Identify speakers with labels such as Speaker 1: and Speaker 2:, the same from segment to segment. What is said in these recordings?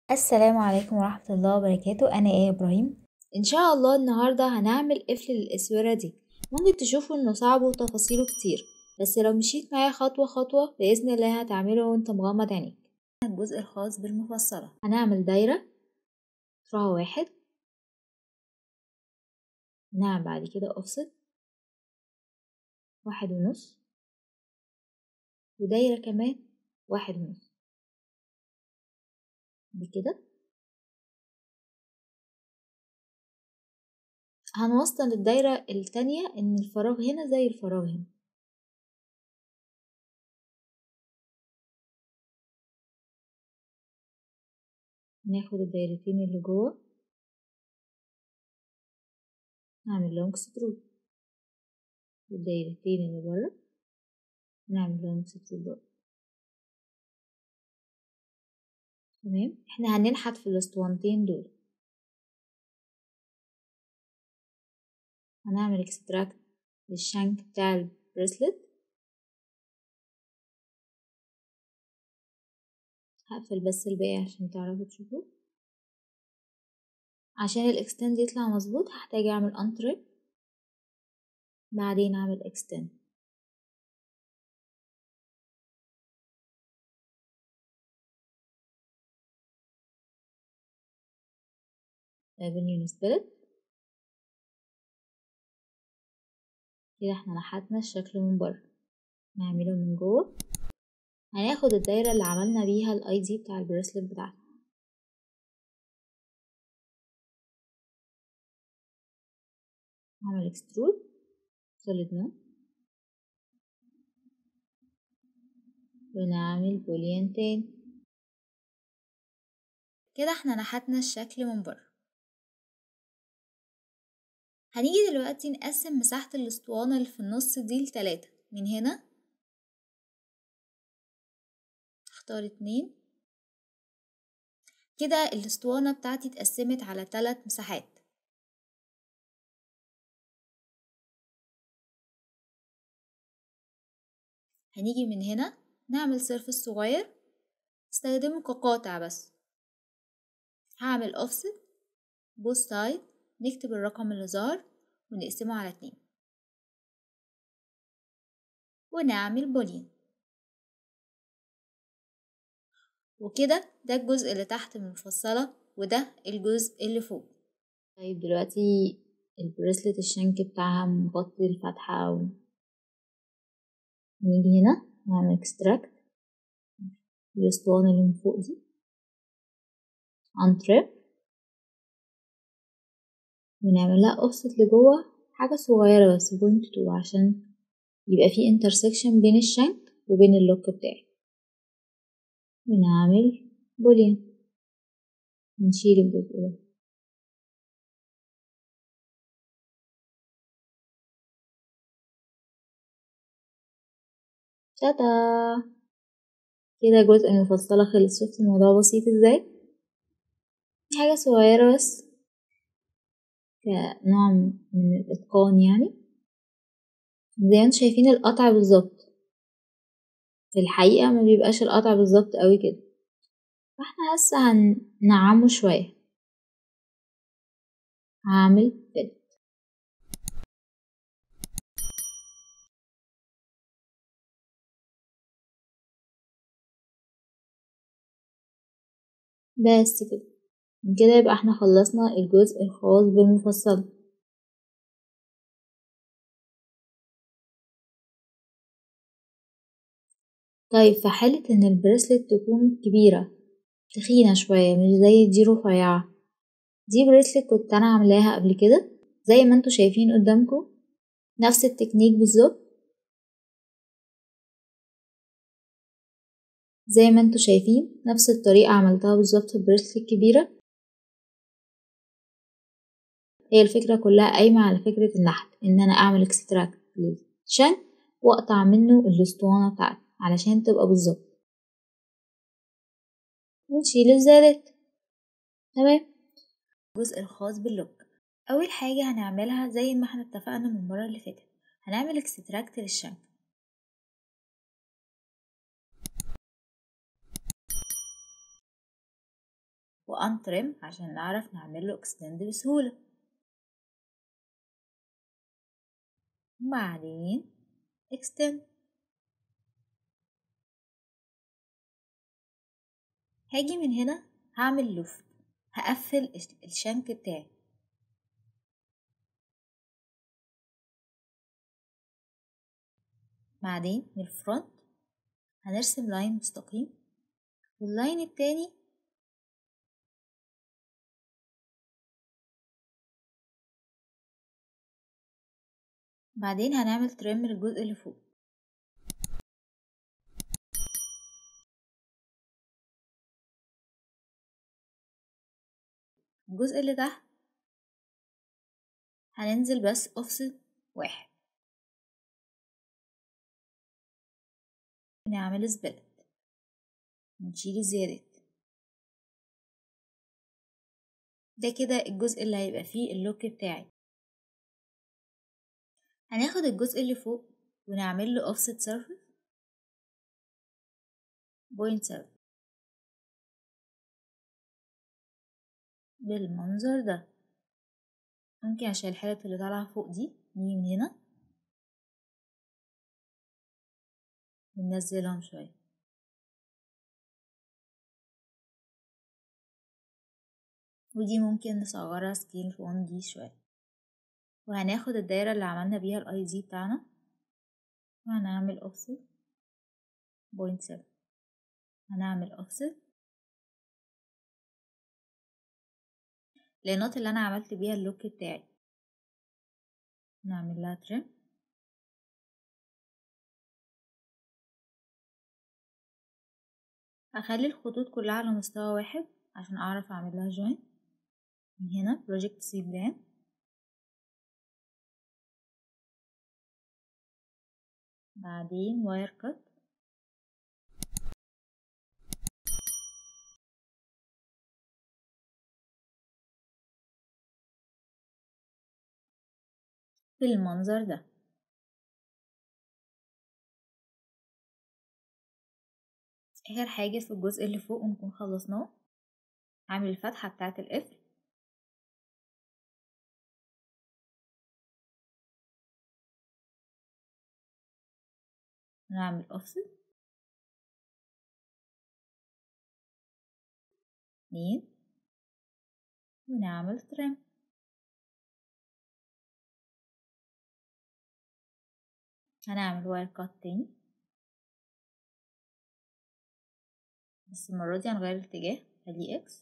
Speaker 1: السلام عليكم ورحمة الله وبركاته أنا إيه يا إبراهيم إن شاء الله النهاردة هنعمل قفل للأسورة دي ممكن تشوفوا إنه صعب وتفاصيله كتير بس لو مشيت معايا خطوة خطوة بإذن الله هتعمله وانت مغمض عينيك الجزء الخاص بالمفصلة هنعمل دايرة قطرها واحد نعمل بعد كده أوفست واحد ونص ودايرة كمان واحد ونص بكده هنوصل الدايرة التانية إن الفراغ هنا زي الفراغ هنا ناخد الدايرتين اللي جوه نعمل لهم اكسترود والدايرتين اللي بره نعمل لهم اكسترود برضه تمام احنا هننحت في الاسطوانتين دول هنعمل اكستراكت للشنك بتاع البريسلت هقفل بس الباقي عشان تعرفوا تشوفوا عشان الاكستند يطلع مظبوط هحتاج اعمل انتريب بعدين اعمل اكستند افنيو سبيريت كده احنا نحتنا الشكل من بره نعمله من جوه هناخد الدايرة اللي عملنا بيها الاي دي بتاع البريسلت بتاعنا نعمل اكسترود سوليد نو ونعمل بوليان تاني كده احنا نحتنا الشكل من بره هنيجي دلوقتي نقسم مساحة الاسطوانة اللي في النص دي لتلاتة من هنا اختار اتنين كده الاسطوانة بتاعتي اتقسمت على تلات مساحات هنيجي من هنا نعمل سيرفس صغير استخدمه كقاطع بس هعمل اوفست بوث سايد نكتب الرقم اللي ظهر ونقسمه على اتنين ونعمل بولين وكده ده الجزء اللي تحت من المفصلة وده الجزء اللي فوق طيب دلوقتي البريسلت الشنك بتاعها مغطي الفتحة و... نيجي هنا نعمل اكستراكت الاسطوانة اللي من فوق دي انتريب ونعمل لها اوفست لجوه حاجة صغيرة بس بوينت تو عشان يبقى في انترسكشن بين الشنك وبين اللوك بتاعي ونعمل بولين نشيل الجزء ده تاتا كده جزء من المفصلة خلص شفت الموضوع بسيط ازاي حاجة صغيرة بس كنوع من الإتقان يعني زي ما انتوا شايفين القطع بالظبط في الحقيقة ما بيبقاش القطع بالظبط قوي كده فاحنا لسه هنعمه شوية هعمل فيلت بس كده كده يبقى احنا خلصنا الجزء الخاص بالمفصل طيب في حالة ان البريسلت تكون كبيرة تخينة شوية مش زي دي رفيعة دي بريسلت كنت انا عاملاها قبل كده زي ما انتوا شايفين قدامكم نفس التكنيك بالظبط زي ما انتوا شايفين نفس الطريقة عملتها بالظبط في البريسلت الكبيرة هي الفكرة كلها قايمة على فكرة النحت ان انا اعمل اكستراكت للشن واقطع منه الاسطوانة بتاعتي علشان تبقى بالظبط ونشيل الزيادات تمام الجزء الخاص باللوك اول حاجة هنعملها زي ما احنا اتفقنا من المرة اللي فاتت هنعمل اكستراكت للشنك وانترم عشان نعرف نعمل له اكستند بسهولة وبعدين extend هاجي من هنا هعمل لوفت هقفل الشنك بتاعي بعدين من الفرونت هنرسم لاين مستقيم واللاين التاني بعدين هنعمل تريم للجزء اللي فوق الجزء اللي تحت هننزل بس اوفست واحد نعمل سبلت نشيل الزيادات ده كده الجزء اللي هيبقى فيه اللوك بتاعي هناخد الجزء اللي فوق ونعمل له offset surface بوينت سبعة بالمنظر ده ممكن عشان الحتت اللي طالعة فوق دي نيجي من هنا وننزلهم شوية ودي ممكن نصغرها سكيل في 1 دي شوية وهناخد الدايرة اللي عملنا بيها الاي دي بتاعنا وهنعمل offset بوينت سبعة هنعمل offset للنقط اللي انا عملت بيها اللوك بتاعي نعمل لها تريم هخلي الخطوط كلها على مستوى واحد عشان اعرف اعمل لها جوين من هنا بروجكت سي بلان بعدين واير كات بالمنظر ده اخر حاجة في الجزء اللي فوق ونكون خلصناه هعمل الفتحة بتاعة القفل نعمل offset اتنين ونعمل ترم هنعمل واير كات تاني بس المرة دي هنغير الاتجاه خليه اكس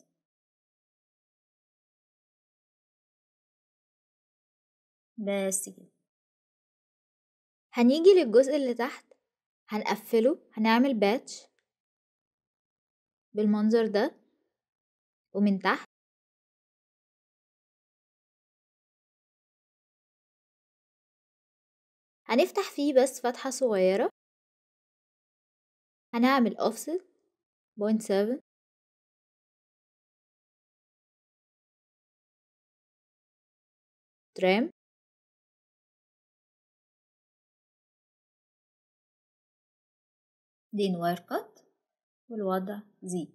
Speaker 1: بس كده هنيجي للجزء اللي تحت هنقفله هنعمل باتش بالمنظر ده ومن تحت هنفتح فيه بس فتحة صغيرة هنعمل offset بوينت سفن ترام دين واير كات والوضع زي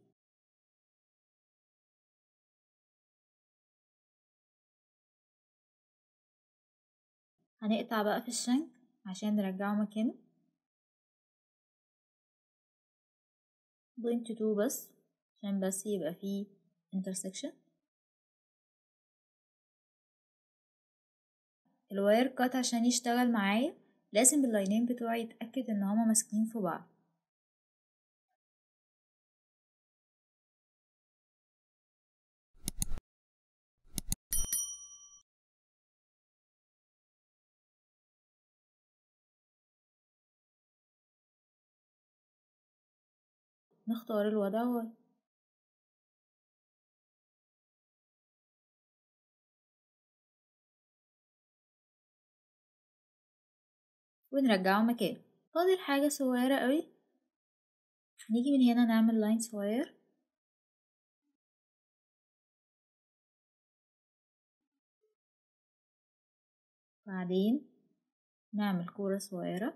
Speaker 1: هنقطع بقى في الشنك عشان نرجعه مكانه بوينت تو بس عشان بس يبقى فيه intersection الواير كات عشان يشتغل معايا لازم اللاينين بتوعي يتأكد ان هما ماسكين في بعض نختار الوضع واي ونرجعه مكانه فاضل حاجة صغيرة قوي نيجي من هنا نعمل لاين صغير بعدين نعمل كورة صغيرة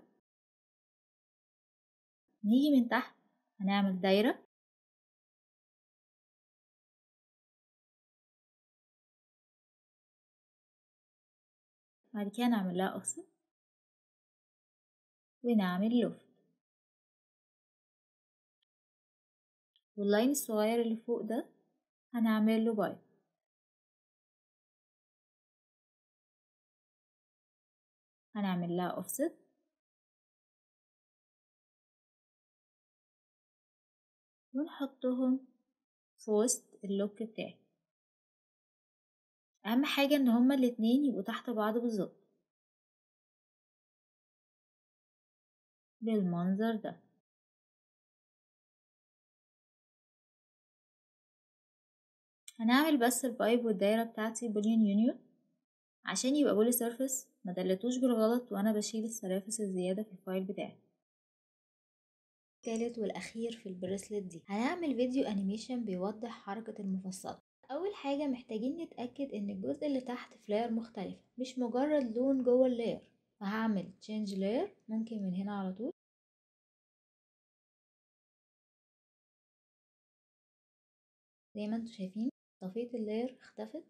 Speaker 1: نيجي من تحت هنعمل دايرة بعد كده نعمل لها اوفست ونعمل لوفت واللاين الصغير اللي فوق ده هنعمل له باي هنعمل لها اوفست ونحطهم في وسط اللوك بتاعي اهم حاجة ان هما الاتنين يبقوا تحت بعض بالظبط بالمنظر ده هنعمل بس البايب والدايرة بتاعتي بوليون يونيون عشان يبقى بولي سيرفيس ما دلتوش بالغلط وانا بشيل السرافس الزيادة في الفايل بتاعي التالت والاخير في البريسلت دي هنعمل فيديو انيميشن بيوضح حركة المفصلة اول حاجة محتاجين نتأكد ان الجزء اللي تحت في لاير مختلفة مش مجرد لون جوه اللاير فهعمل change layer ممكن من هنا على طول زي ما انتم شايفين طفيت اللاير اختفت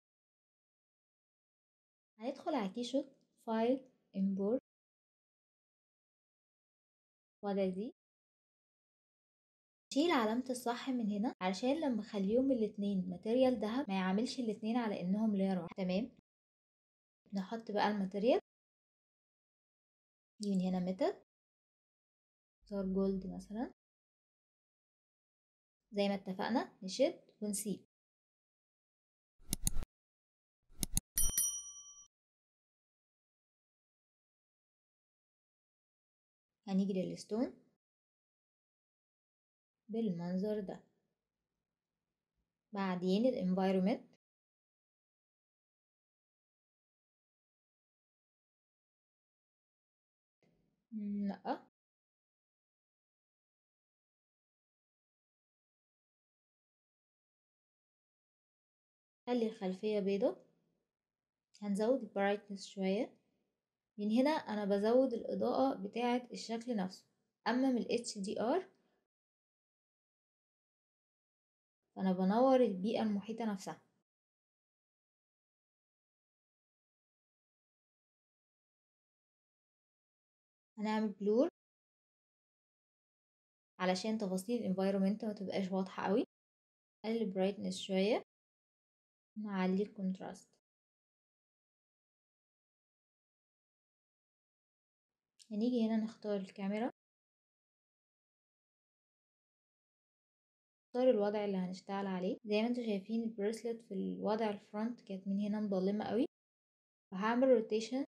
Speaker 1: هندخل على كيشوت فايل import وده دي شيل علامة الصح من هنا علشان لما اخليهم الاتنين ماتيريال دهب ما يعملش الاتنين على انهم لاير واحد تمام نحط بقى الماتيريال دي من هنا ميتال صار جولد مثلا زي ما اتفقنا نشد ونسيب هنيجي للستون بالمنظر ده بعدين الانفايرومنت لا خلي الخلفية بيضة هنزود البرايتنس شوية من هنا انا بزود الاضاءة بتاعة الشكل نفسه اما من ال HDR فانا بنور البيئة المحيطة نفسها هنعمل بلور علشان تفاصيل الانفايرومنت ما تبقاش واضحة قوي نقلل برايتنس شوية نعلي الكونتراست هنيجي هنا نختار الكاميرا نختار الوضع اللي هنشتغل عليه زي ما انتم شايفين البريسلت في الوضع الفرونت كانت من هنا مظلمة قوي فهعمل روتيشن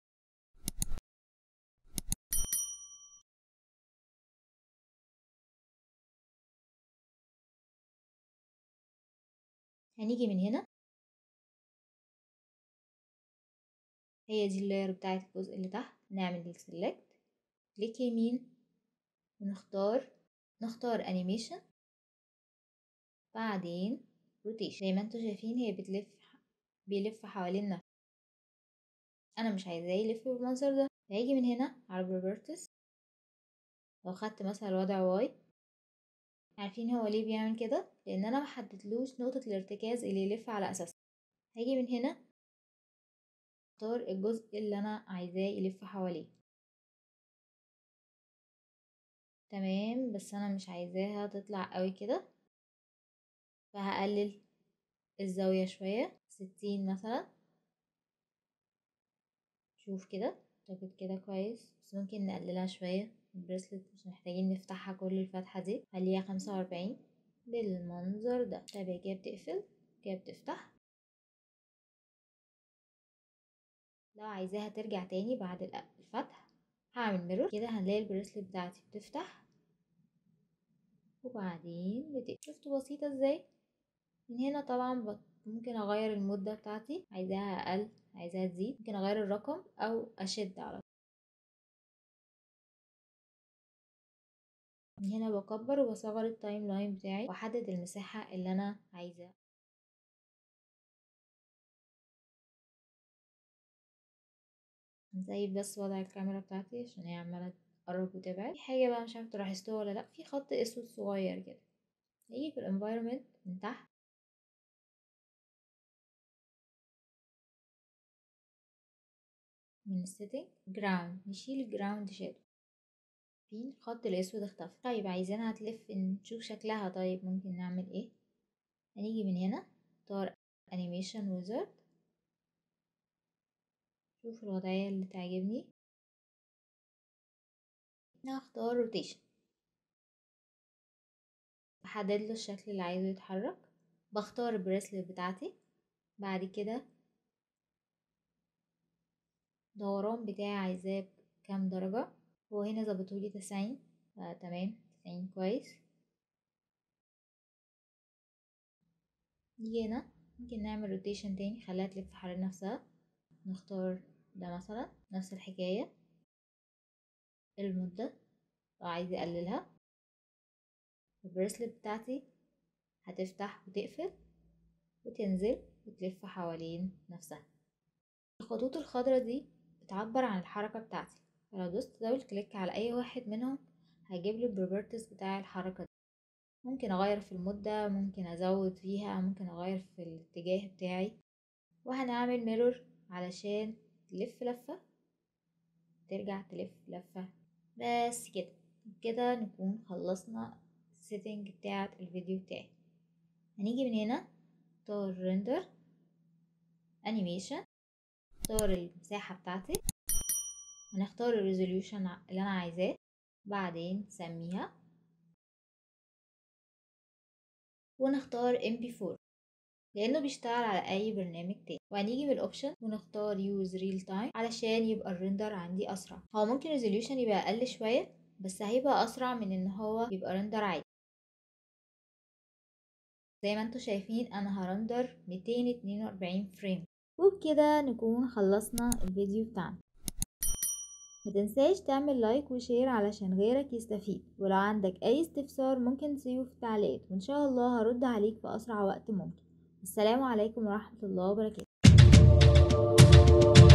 Speaker 1: هنيجي من هنا هي دي اللاير بتاعت الجزء اللي تحت نعمل السلكت كليك يمين ونختار نختار انيميشن بعدين روتيشن زي ما انتم شايفين هي بتلف بيلف حوالين نفسه انا مش عايزاه يلف بالمنظر ده هيجي من هنا على بروبرتس لو خدت مثلا الوضع واي عارفين هو ليه بيعمل كده لان انا محددلوش نقطة الارتكاز اللي يلف على اساسها هيجي من هنا اختار الجزء اللي انا عايزاه يلف حواليه تمام بس انا مش عايزاها تطلع قوي كده فهقلل الزاوية شوية ستين مثلا شوف كده طب كده كويس بس ممكن نقللها شوية البريسلت مش محتاجين نفتحها كل الفتحة دي خليها خمسة وأربعين بالمنظر ده طب كده بتقفل كده بتفتح لو عايزاها ترجع تاني بعد الفتح هعمل ميرور كده هنلاقي البريسلت بتاعتي بتفتح وبعدين بتقفل شفتوا بسيطة ازاي من هنا طبعا ممكن اغير المدة بتاعتي عايزاها اقل عايزاها تزيد ممكن اغير الرقم او اشد على من هنا بكبر وبصغر التايم لاين بتاعي واحدد المساحة اللي انا عايزاها هنسيب بس وضع الكاميرا بتاعتي عشان هي عمالة تقرب وتبعد في حاجة بقى مش عارفة تلاحظتوها ولا لأ في خط اسود صغير كده هيجي في الانفايرومنت من تحت من السيتنج جراوند نشيل الجراوند شادو في الخط الاسود اختفى طيب عايزينها تلف نشوف شكلها طيب ممكن نعمل ايه هنيجي من هنا نختار انيميشن ويزرد شوف الوضعية اللي تعجبني هختار روتيشن بحدد له الشكل اللي عايزه يتحرك بختار البريسلت بتاعتي بعد كده دوران بتاعي عايزاه كام درجة هو هنا ظبطولي تسعين تمام تسعين كويس نيجي هنا ممكن نعمل روتيشن تاني خليها تلف حوالين نفسها نختار ده مثلا نفس الحكاية المدة لو عايز اقللها البريسلت بتاعتي هتفتح وتقفل وتنزل وتلف حوالين نفسها الخطوط الخضرا دي بتعبر عن الحركة بتاعتي فلو دوست دبل كليك على اي واحد منهم هيجيب لي البروبرتيز بتاع الحركة دي ممكن اغير في المدة ممكن ازود فيها ممكن اغير في الاتجاه بتاعي وهنعمل ميرور علشان تلف لفة ترجع تلف لفة بس كده كده نكون خلصنا السيتنج بتاعة الفيديو بتاعي هنيجي من هنا نختار ريندر انيميشن نختار المساحة بتاعتي هنختار الريزوليوشن اللي انا عايزاه بعدين نسميها ونختار mp4 لانه بيشتغل على اي برنامج تاني وهنيجي من الاوبشن ونختار يوز ريل تايم علشان يبقى الريندر عندي اسرع هو ممكن ريزوليوشن يبقى اقل شويه بس هيبقى اسرع من ان هو يبقى ريندر عادي زي ما انتوا شايفين انا هرندر 242 فريم وبكده نكون خلصنا الفيديو بتاعنا متنساش تعمل لايك وشير علشان غيرك يستفيد ولو عندك اي استفسار ممكن تسيبه في التعليقات وان شاء الله هرد عليك في اسرع وقت ممكن السلام عليكم ورحمة الله وبركاته